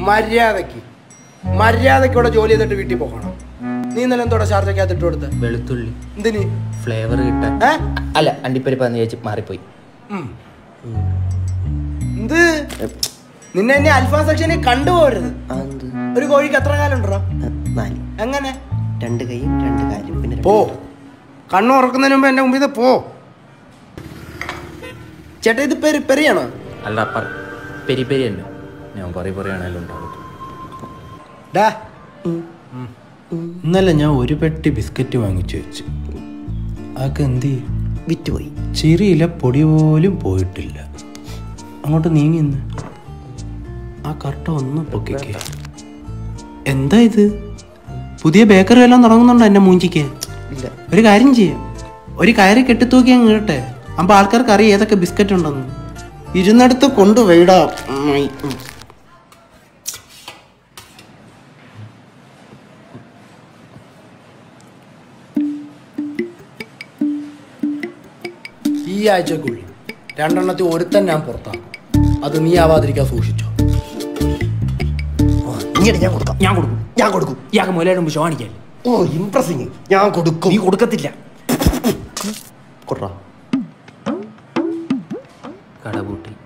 മര്യാദക്ക് മര്യാദക്കോടെ ജോലി ചെയ്തിട്ട് വീട്ടിൽ പോകണം നീ ഇന്നലെ എന്തോടെ ഷാർജക്കകത്ത് ഇട്ട് കൊടുത്ത് വെളുത്തുള്ളി എന്തിന് ഫ്ലേവർ കിട്ടാൻ ഏ അല്ല അണ്ടിപ്പരിപ്പാന്ന് ചോദിച്ച് മാറിപ്പോയി ഉം. എന്ത് നിന്നെ എന്നെ അൽഫാ സെക്ഷനിൽ കണ്ടുപോരുത് അതെന്ത് ഒരു കോഴിക്ക് എത്ര കാലം ഉണ്ടോ ആ, നാല് എങ്ങനെ രണ്ട് കൈയും രണ്ട് കാലും പിന്നെ രണ്ട് പോ കണ്ണു ഉറക്കുന്നതിന് മുമ്പ് എന്റെ മുമ്പിൽ നിന്ന് പോ ചേട്ടാ ഇത് പെരി പെരിയാണോ അല്ല പറ പെരി പെരി തന്നെ ഞാൻ പറയ പറയാണല്ലോ ഉണ്ടാവും ഡാ ഇന്നലെ ഞാൻ ഒരു പെട്ടി ബിസ്ക്കറ്റ് വാങ്ങിച്ചു വെച്ചു അതൊക്കെ എന്ത് ചെയ്യും വിറ്റുപോയി ചിരിയിലെ പൊടി പോലും പോയിട്ടില്ല അങ്ങോട്ട് നീങ്ങി നിന്ന് ആ കർട്ട ഒന്ന് പൊക്കിക്കേ എന്താ ഇത് പുതിയ ബേക്കറി എല്ലാം തുടങ്ങുന്നുണ്ടോ എന്നെ മൂഞ്ചിക്ക് ഇല്ല ഒരു കാര്യം ചെയ്യാം ഒരു കയറി കെട്ടിത്തൂക്കി അങ്ങ് ഇടട്ടെ അപ്പൊ ആൾക്കാർക്ക് അറിയാം ഏതൊക്കെ ബിസ്ക്കറ്റ് ഉണ്ടെന്ന് ഇരുന്നിടത്ത് കൊണ്ടുപോയിടാ ഈ ആഴ്ചക്കുള്ളിൽ രണ്ടെണ്ണത്തിൽ ഒരുത്തൻ ഞാൻ പുറത്താക്കും അത് നീ ആവാതിരിക്കാൻ സൂക്ഷിച്ചോ ഇങ്ങനെ ഞാൻ കൊടുക്കാം ഞാൻ കൊടുക്കും ഞാൻ കൊടുക്കും ഇയാൾക്ക് മുലയുടെ മുമ്പ് ഷോണിക്കാൻ ഓ ഇംപ്രസിങ് ഞാൻ കൊടുക്കും നീ കൊടുക്കത്തില്ല കൊടുറാ കട പൂട്ടി